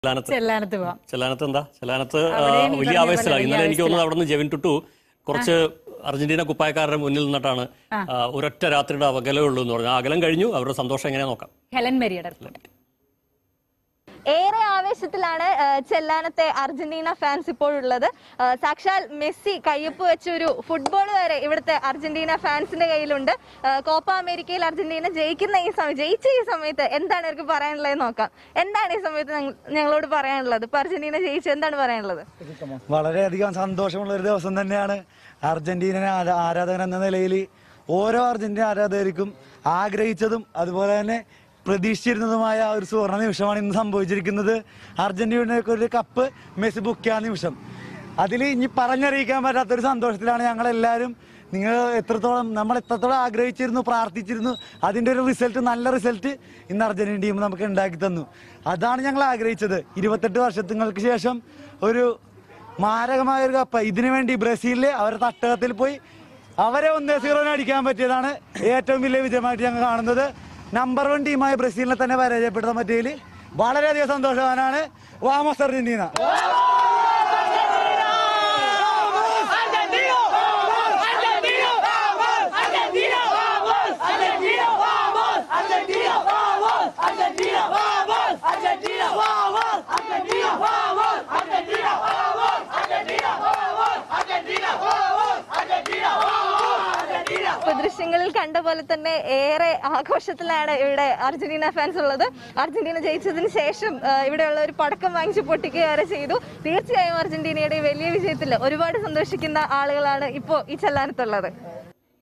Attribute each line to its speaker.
Speaker 1: ചെല്ലാനത്ത്
Speaker 2: ചെല്ലാനത്ത് പോവാം
Speaker 1: ചെല്ലാനത്ത് എന്താ ചെല്ലാനത്ത് ആ,
Speaker 2: അവിടെയും ഈ
Speaker 1: വലിയ
Speaker 2: പറഞ്ഞ
Speaker 1: ആവേശത്തിലാണ്
Speaker 2: പോലെ
Speaker 1: ഇന്നലെ
Speaker 2: വലിയ
Speaker 1: എനിക്ക് തോന്നുന്നു അവിടെ നിന്ന് ജെവിൻ ടുട്ടു കുറച്ച് അർജന്റീന കുപ്പായക്കാരുടെ മുന്നിൽ നിന്നിട്ടാണ് ആ, ഒരൊറ്റ രാത്രിയുടെ അകലേ ഉള്ളൂ എന്ന് പറഞ്ഞു ആ അകലം കഴിഞ്ഞു അവരുടെ സന്തോഷം എങ്ങനെ നോക്കാം
Speaker 2: ഹെലൻ മരിയുടെ റിപ്പോർട്ട്
Speaker 3: ഏറെ ആവേശത്തിലാണ് ആ, ചെല്ലാനത്തെ അർജന്റീന ഫാൻസ് ഇപ്പോഴുള്ളത് ആ, സാക്ഷാൽ മെസ്സി കയ്യൊപ്പ് വെച്ച ഒരു ഫുട്ബോൾ വരെ ഇവിടുത്തെ അർജന്റീന ഫാൻസിന്റെ കയ്യിലുണ്ട് ആ, കോപ്പ അമേരിക്കയിൽ അർജന്റീന ജയിക്കുന്ന ഈ സമയം ജയിച്ച ഈ സമയത്ത് എന്താണ് ഇവർക്ക് പറയാനുള്ളത് നോക്കാം എന്താണ് ഈ സമയത്ത് ഞങ്ങ- ഞങ്ങളോട് പറയാനുള്ളത് ഇപ്പൊ അർജന്റീന ജയിച്ചു എന്താണ് പറയാനുള്ളത്
Speaker 4: വളരെയധികം സന്തോഷമുള്ള ഒരു ദിവസം തന്നെയാണ് അർജന്റീന ആരാ- ആരാധകൻ എന്ന നിലയിൽ ഓരോ അർജന്റീന ആരാധകർക്കും ആഗ്രഹിച്ചതും അതുപോലെ തന്നെ പ്രതീക്ഷിച്ചിരുന്നതുമായ ഒരു സുവർണ നിമിഷമാണ് ഇന്ന് സംഭവിച്ചിരിക്കുന്നത് അർജന്റീനയ്ക്ക് ഒരു കപ്പ് മെസ്സി ബുക്ക് ചെയ്യാൻ നിമിഷം അതിൽ ഇനി പറഞ്ഞറിയിക്കാൻ പറ്റാത്തൊരു സന്തോഷത്തിലാണ് ഞങ്ങളെല്ലാവരും നിങ്ങൾ എത്രത്തോളം നമ്മൾ എത്രത്തോളം ആഗ്രഹിച്ചിരുന്നു പ്രാർത്ഥിച്ചിരുന്നു അതിന്റെ ഒരു റിസൾട്ട് നല്ല റിസൾട്ട് ഇന്ന് അർജന്റീന ടീം നമുക്ക് ഉണ്ടാക്കി തന്നു അതാണ് ഞങ്ങൾ ആഗ്രഹിച്ചത് ഇരുപത്തെട്ട് വർഷങ്ങൾക്ക് ശേഷം ഒരു മാരകമായ ഒരു കപ്പ് ഇതിനു വേണ്ടി ബ്രസീലില് അവരുടെ തട്ടകത്തിൽ പോയി അവരെ ഒന്നേ സീറോന് അടിക്കാൻ പറ്റിയതാണ് ഏറ്റവും വലിയ വിജയമായിട്ട് ഞങ്ങൾ കാണുന്നത് നമ്പർ വൺ ടീമായ ബ്രസീലിനെ തന്നെ പരാജയപ്പെടുത്താൻ പറ്റിയതിൽ വളരെയധികം സന്തോഷവാനാണ് വാമസ് അർജന്റീന
Speaker 3: ഇപ്പൊ ദൃശ്യങ്ങളിൽ കണ്ട പോലെ തന്നെ ഏറെ ആഘോഷത്തിലാണ് ഇവിടെ അർജന്റീന ഫാൻസ് ഉള്ളത് അർജന്റീന ജയിച്ചതിന് ശേഷം ആ, ഇവിടെയുള്ള ഒരു പടക്കം വാങ്ങിച്ച് പൊട്ടിക്കുക വരെ ചെയ്തു തീർച്ചയായും അർജന്റീനയുടെ ഈ വലിയ വിജയത്തിൽ ഒരുപാട് സന്തോഷിക്കുന്ന ആളുകളാണ് ഇപ്പോൾ ഈ ചെല്ലാനത്തുള്ളത്